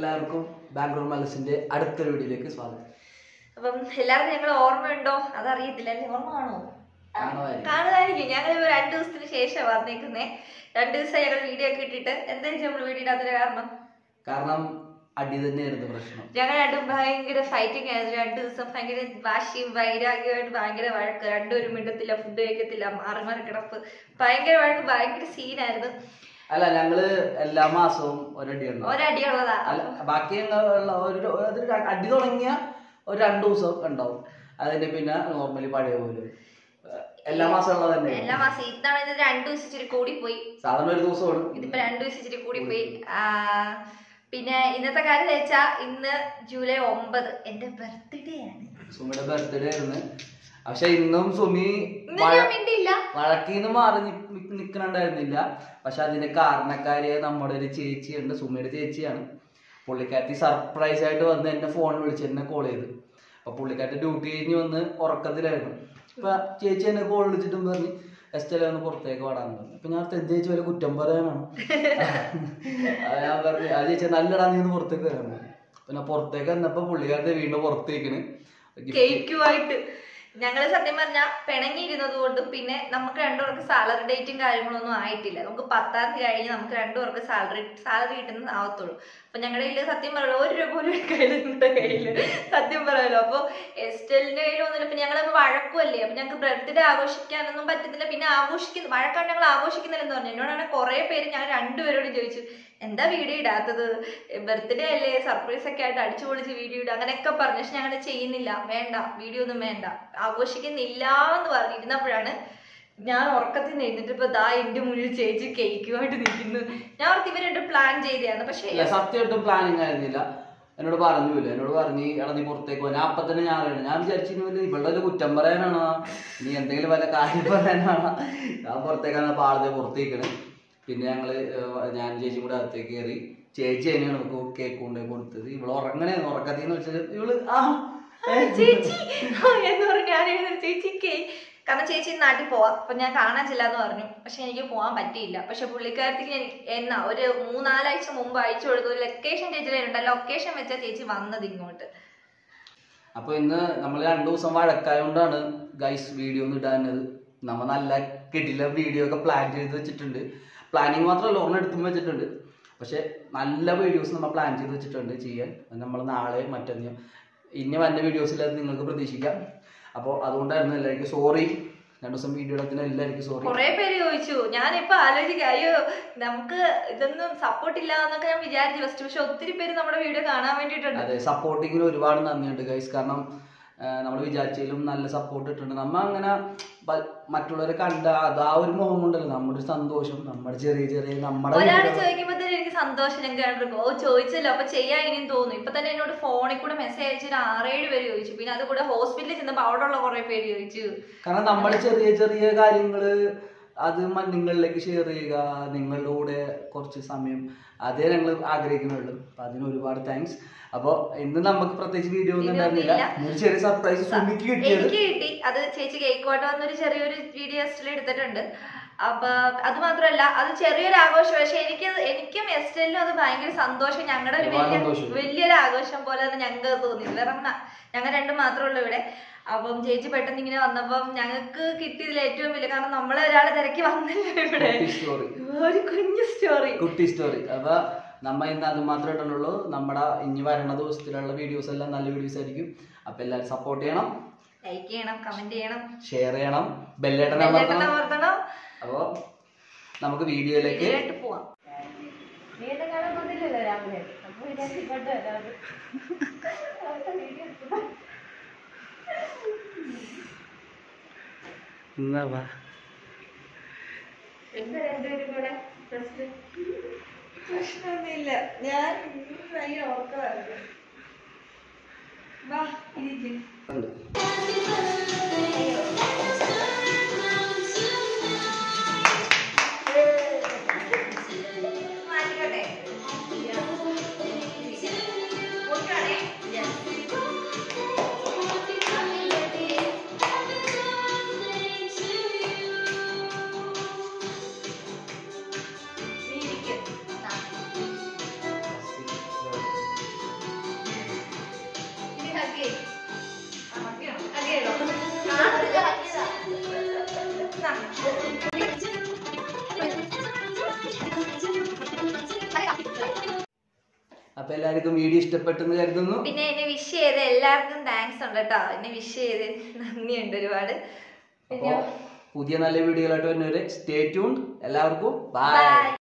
എല്ലാവർക്കും ബാംഗ്ലൂർ മലസിന്റെ അടുത്തൊരു വീഡിയോയിലേക്ക് സ്വാഗതം അപ്പം എല്ലാവരും ഞങ്ങൾ ഓർമ്മയുണ്ടോ അതറിയത്തില്ല അല്ലേ ഓർമ്മ കാണുമോ കാണുമായിരിക്കും. കാണുമായിരിക്കും ഞങ്ങൾ ഇപ്പൊ രണ്ടു ദിവസത്തിന് ശേഷം വന്നേക്കുന്നേ രണ്ടു ദിവസം ഞങ്ങൾ വീഡിയോ ഒക്കെ ഇട്ടിട്ട് എന്താ നമ്മൾ വീഡിയോ ഇടാത്തൊരു കാരണം കാരണം അടി തന്നെയായിരുന്നു പ്രശ്നം ഞങ്ങൾ രണ്ടും ഭയങ്കര ഫൈറ്റിംഗ് ആയിരുന്നു രണ്ടു ദിവസം ഭയങ്കര വാശിയും വൈരാഗ്യമായിട്ട് ഭയങ്കര വഴക്ക് രണ്ടുപേരും മിണ്ടത്തില്ല ഫുഡ് കഴിക്കത്തില്ല മാറി മാറി കിടപ്പ് ഭയങ്കര വഴക്ക് ഭയങ്കര സീനായിരുന്നു അല്ല ഞങ്ങള് എല്ലാ മാസവും ഒരടി ഉണ്ടാവും ഒരടിയുള്ളതാ അല്ല ബാക്കി ഞങ്ങളുള്ള ഒരു ഒരു ര- അടി തുടങ്ങിയ ഒരു രണ്ടു ദിവസം ഉണ്ടാവും അതിന്റെ പിന്നെ നോർമലി പഴയ പോലെ എല്ലാ മാസം ഉള്ളത് തന്നെ എല്ലാ മാസം ഇത്തവണ ഇത് രണ്ടു ദിവസം ഇച്ചിരി കൂടിപ്പോയി സാധാരണ ഒരു ദിവസമാണ് ഇതിപ്പോ രണ്ടു ദിവസം ഇച്ചിരി കൂടിപ്പോയി ആ, പിന്നെ ഇന്നത്തെ കാര്യം വെച്ചാ ഇന്ന് ജൂലൈ ഒമ്പത് എന്റെ ബർത്ത്ഡേ ആണ് സുമിയുടെ ബർത്ത്ഡേ ആയിരുന്നു പക്ഷെ ഇന്നും സുമി ഇന്ന് വഴ- ഞാൻ മിണ്ടിയില്ല വഴക്കിന്ന് മാറി നിൽക്കണുണ്ടായിരുന്നില്ല പക്ഷെ അതിന്റെ കാരണക്കാരിയായ നമ്മുടെ ഒരു ചേച്ചിയുണ്ട് സുമിയുടെ ചേച്ചിയാണ് പുള്ളിക്കാരത്തി സർപ്രൈസ് ആയിട്ട് വന്ന് എന്നെ ഫോണിൽ വിളിച്ച് എന്നെ കോൾ ചെയ്ത് അപ്പൊ പുള്ളിക്കാരത്തി ഡ്യൂട്ടി കഴിഞ്ഞ് വന്ന് ഉറക്കത്തിലായിരുന്നു അപ്പൊ ചേച്ചി എന്നെ കോൾ വിളിച്ചിട്ടും പറഞ്ഞ് എസ്റ്റല ഒന്ന് പുറത്തേക്ക് പാടാന്ന് പറഞ്ഞു അപ്പൊ ഞാൻ തെന്ത് ചേച്ചി വല്ല കുറ്റം പറയാനാണ് അത് ഞാൻ പറഞ്ഞു ആ ചേച്ചി നല്ലടാ നീ ഒന്ന് പുറത്തേക്ക് വരാൻ പറഞ്ഞു പിന്നെ പുറത്തേക്ക് വന്നപ്പോ പുള്ളിക്കാരത്തെ വീണ്ടും പുറത്തേക്കിന് കേക്കുമായിട്ട് ഞങ്ങള് സത്യം പറഞ്ഞ പിണങ്ങിയിരുന്നത് കൊണ്ടും പിന്നെ നമുക്ക് രണ്ടുപേർക്ക് സാലറി ഡേറ്റും കാര്യങ്ങളൊന്നും ആയിട്ടില്ല നമുക്ക് പത്താം തീയതി കഴിഞ്ഞ് നമുക്ക് രണ്ടുപേർക്ക് സാലറി സാലറി കിട്ടുന്നത് ആവത്തുള്ളൂ അപ്പൊ ഞങ്ങളുടെ കയ്യിൽ സത്യം പറയാലോ ഒരു രൂപ പോലും കയ്യിലുണ്ട് കയ്യില് സത്യം പറയാലോ അപ്പൊ എസ്റ്റലിന്റെ കയ്യിലൊന്നുമില്ല ഇപ്പൊ ഞങ്ങൾ വഴക്കുമല്ലേ അപ്പൊ ഞങ്ങൾക്ക് ബർത്ത്ഡേ ആഘോഷിക്കാനൊന്നും പറ്റുന്നില്ല പിന്നെ ആഘോഷിക്കുന്ന വഴക്കാണ് ഞങ്ങൾ ആഘോഷിക്കുന്നില്ലെന്ന് പറഞ്ഞു എന്നോടാണ് കുറെ പേര് ഞങ്ങൾ രണ്ടുപേരോടും ചോദിച്ചു എന്താ വീഡിയോ ഇടാത്തത് ബർത്ത്ഡേ അല്ലേ സർപ്രൈസ് ഒക്കെ ആയിട്ട് അടിച്ചു പൊളിച്ച് വീഡിയോ ഇടുക അങ്ങനെയൊക്കെ പറഞ്ഞു പക്ഷെ ഞങ്ങൾ ചെയ്യുന്നില്ല വേണ്ട വീഡിയോ ഒന്നും വേണ്ട ആഘോഷിക്കുന്നില്ല എന്ന് പറഞ്ഞിരുന്നപ്പോഴാണ് ഞാൻ ഉറക്കത്തിൽ നിന്ന് എഴുന്നിട്ട് ഇപ്പൊ ദാ എന്റെ മുന്നിൽ ചേച്ചി കേക്കുമായിട്ട് നിൽക്കുന്നു ഞാൻ ഓർത്ത് ഇവരുടെ പ്ലാൻ ചെയ്തതാണ് പക്ഷെ ഇല്ല സത്യമായിട്ടും പ്ലാനിങ് ആയിരുന്നില്ല എന്നോട് പറഞ്ഞില്ല എന്നോട് പറഞ്ഞ് എടാ നീ പുറത്തേക്ക് പോ ഞാൻ അപ്പൊ തന്നെ ഞാൻ അറിയണം ഞാൻ വിചാരിച്ചിരുന്നില്ല ഇവളുടെ ഒരു കുറ്റം പറയാനാണോ നീ എന്തെങ്കിലും വല്ല കാര്യം പറയാനാണോ ഞാൻ പുറത്തേക്കാണ് അപ്പൊ ആളെ പുറത്തേക്കണ് പിന്നെ ഞങ്ങള് ഏർ ഞാൻ ചേച്ചി കൂടെ അകത്തേക്ക് കയറി ചേച്ചി തന്നെയാണ് നമുക്ക് കേക്ക് കൊണ്ടുപോയി കൊടുത്തത് ഇവള് ഉറങ്ങണേ ഉറക്കത്തിന്ന് വെച്ചാൽ ഇവള് ആ ഏ, ചേച്ചി എന്ന് പറഞ്ഞു ഞാൻ എഴുതുന്നു ചേച്ചി കേക്ക് കാരണം ചേച്ചി നാട്ടിൽ പോവാം അപ്പൊ ഞാൻ കാണാൻ ചെല്ലാന്ന് പറഞ്ഞു പക്ഷെ എനിക്ക് പോകാൻ പറ്റിയില്ല പക്ഷെ പുള്ളിക്കാരത്തേക്ക് ഞാൻ എന്നാ ഒരു മൂന്നാലാഴ്ച മുമ്പ് അയച്ചു കൊടുത്തു ഒരു ലൊക്കേഷൻ ചേച്ചിയിലുണ്ട് ലൊക്കേഷൻ വെച്ചാ ചേച്ചി വന്നത് ഇങ്ങോട്ട് അപ്പൊ ഇന്ന് നമ്മൾ രണ്ടു ദിവസം വഴക്കായോണ്ടാണ് ഗൈസ് വീഡിയോ ഒന്നും ഇടാനത് നമ്മ നല്ല കിടില വീഡിയോ ഒക്കെ പ്ലാൻ ചെയ്ത് വെച്ചിട്ടുണ്ട് പ്ലാനിങ് മാത്രമല്ല ഒരെണ്ണം എടുത്തും വെച്ചിട്ടുണ്ട് പക്ഷെ നല്ല വീഡിയോസ് നമ്മൾ പ്ലാൻ ചെയ്ത് വെച്ചിട്ടുണ്ട് ചെയ്യാൻ നമ്മൾ നാളെ മറ്റന്നോ ഇനി വന്ന വീഡിയോസിൽ അത് നിങ്ങൾക്ക് പ്രതീക്ഷിക്കാം അപ്പോൾ അതുകൊണ്ടായിരുന്നു എല്ലാവർക്കും സോറി രണ്ടു ദിവസം വീഡിയോ ഇടത്തിന് എല്ലാവർക്കും സോറി കുറെ പേര് ചോദിച്ചു ഞാനിപ്പോ ആലോചിക്കാം അയ്യോ നമുക്ക് ഇതൊന്നും സപ്പോർട്ട് ഇല്ല എന്നൊക്കെ ഞാൻ വിചാരിച്ചു ഫസ്റ്റ് പക്ഷെ ഒത്തിരി പേര് നമ്മുടെ വീഡിയോ കാണാൻ വേണ്ടിയിട്ടുണ്ട് അതെ സപ്പോർട്ടിങ്ങിന് ഒരുപാട് നന്ദിയുണ്ട് ഗൈസ് കാരണം നമ്മൾ വിചാരിച്ചതിലും നല്ല സപ്പോർട്ട് ഇട്ടുണ്ട് നമ്മ അങ്ങനെ ബ- മറ്റുള്ളവരെ കണ്ട അത് ആ ഒരു മുഖം കൊണ്ടല്ല നമ്മുടെ ഒരു സന്തോഷം നമ്മുടെ ചെറിയ ചെറിയ നമ്മുടെ ഒരാൾ വീഡിയോ- ചോദിക്കുമ്പോ തന്നെ എനിക്ക് സന്തോഷം ഞാൻ കണ്ടിരിക്കും ഓ ചോദിച്ചല്ലോ അപ്പൊ ചെയ്യാൻ ഇനിയും തോന്നും ഇപ്പൊ തന്നെ എന്നോട് ഫോണിൽ കൂടെ മെസ്സേജ് അയച്ചു ഒരു ആറേഴ് പേര് ചോദിച്ചു പിന്നെ അത് കൂടെ ഹോസ്പിറ്റലിൽ ചെന്നപ്പോ അവിടെ ഉള്ള കുറെ പേര് ചോദിച്ചു കാരണം നമ്മുടെ ചെറിയ ചെറിയ കാര്യങ്ങള് അത് മ- നിങ്ങളിലേക്ക് ഷെയർ ചെയ്യുക നിങ്ങളുടെ കൂടെ കുറച്ച് സമയം അതേ ഞങ്ങൾ ആഗ്രഹിക്കുന്നുള്ളൂ അപ്പൊ അതിന് ഒരുപാട് താങ്ക്സ് അപ്പൊ ഇന്ന് നമുക്ക് പ്രത്യേകിച്ച് വീഡിയോ ഒന്നും Video ഒന്നും ഉണ്ടായിരുന്നില്ല ഒരു ചെറിയ സർപ്രൈസ് സുമിക്ക് കിട്ടിയത് എനിക്ക് കിട്ടി അത് ചേച്ചി കേക്കോട്ട് വന്നൊരു ചെറിയൊരു വീഡിയോ സ്റ്റിൽ എടുത്തിട്ടുണ്ട് അപ്പൊ അത് മാത്രമല്ല അത് ചെറിയൊരു ആഘോഷം പക്ഷെ എനിക്ക് എനിക്കും എസ്റ്റലിനും അത് ഭയങ്കര സന്തോഷം ഞങ്ങളുടെ ഒരു ഒരുപാട് വലിയ സന്തോഷം. വലിയൊരു ആഘോഷം പോലെ തന്നെ ഞങ്ങൾക്ക് തോന്നി വേറെ ഞങ്ങൾ രണ്ടും മാത്രമേ ഉള്ളൂ ഇവിടെ അപ്പം ചേച്ചി പെട്ടെന്ന് ഇങ്ങനെ വന്നപ്പം ഞങ്ങൾക്ക് കിട്ടിയതിൽ ഏറ്റവും വലിയ കാരണം നമ്മളെ ഒരാളെ തിരക്കി വന്നില്ല ഇവിടെ കുട്ടി സ്റ്റോറി ഒരു കുഞ്ഞു സ്റ്റോറി കുട്ടി സ്റ്റോറി അപ്പൊ നമ്മ ഇന്ന് അത് മാത്രമേ ഇടുന്നുള്ളൂ നമ്മുടെ ഇനി വരണ ദിവസത്തിലുള്ള വീഡിയോസ് എല്ലാം നല്ല വീഡിയോസ് ആയിരിക്കും അപ്പൊ എല്ലാവരും സപ്പോർട്ട് ചെയ്യണം ലൈക്ക് ചെയ്യണം കമന്റ് ചെയ്യണം ഷെയർ ചെയ്യണം ബെല്ലേട്ടൻ ബെല്ലൈക്കൺ അമർത്തണം അമർത്തണം അപ്പോ നമുക്ക് വീഡിയോയിലേക്ക് വീഡിയോയിലോട്ട് പോവാം നീ എന്നെ കാണാൻ വന്നില്ലല്ലോ രാവിലെ അപ്പൊ വിചാരിച്ചു ഇങ്ങോട്ട് വരാം എന്നാ വാ എന്താ രണ്ടുപേരും കൂടെ പ്രശ്നം പ്രശ്നമൊന്നുമില്ല ഞാൻ ഭയങ്കര ഉറക്കമായിരുന്നു വാ ഇരിക്കും ഉണ്ട്. മാറ്റിക്കോട്ടെ ഓക്കെയാണേ നീ ഇരിക്ക്. ആ. അപ്പൊ എല്ലാവർക്കും വീഡിയോ ഇഷ്ടപ്പെട്ടെന്ന് കരുതുന്നു പിന്നെ എന്നെ വിഷ് ചെയ്ത എല്ലാവർക്കും താങ്ക്സ് ഉണ്ട് കേട്ടോ എന്നെ വിഷ് ചെയ്ത് നന്ദിയുണ്ട് ഒരുപാട് അപ്പോ പുതിയ നല്ല വീഡിയോകളായിട്ട് വരുന്നവരെ സ്റ്റേ ട്യൂൺ എല്ലാവർക്കും ബൈ ബൈ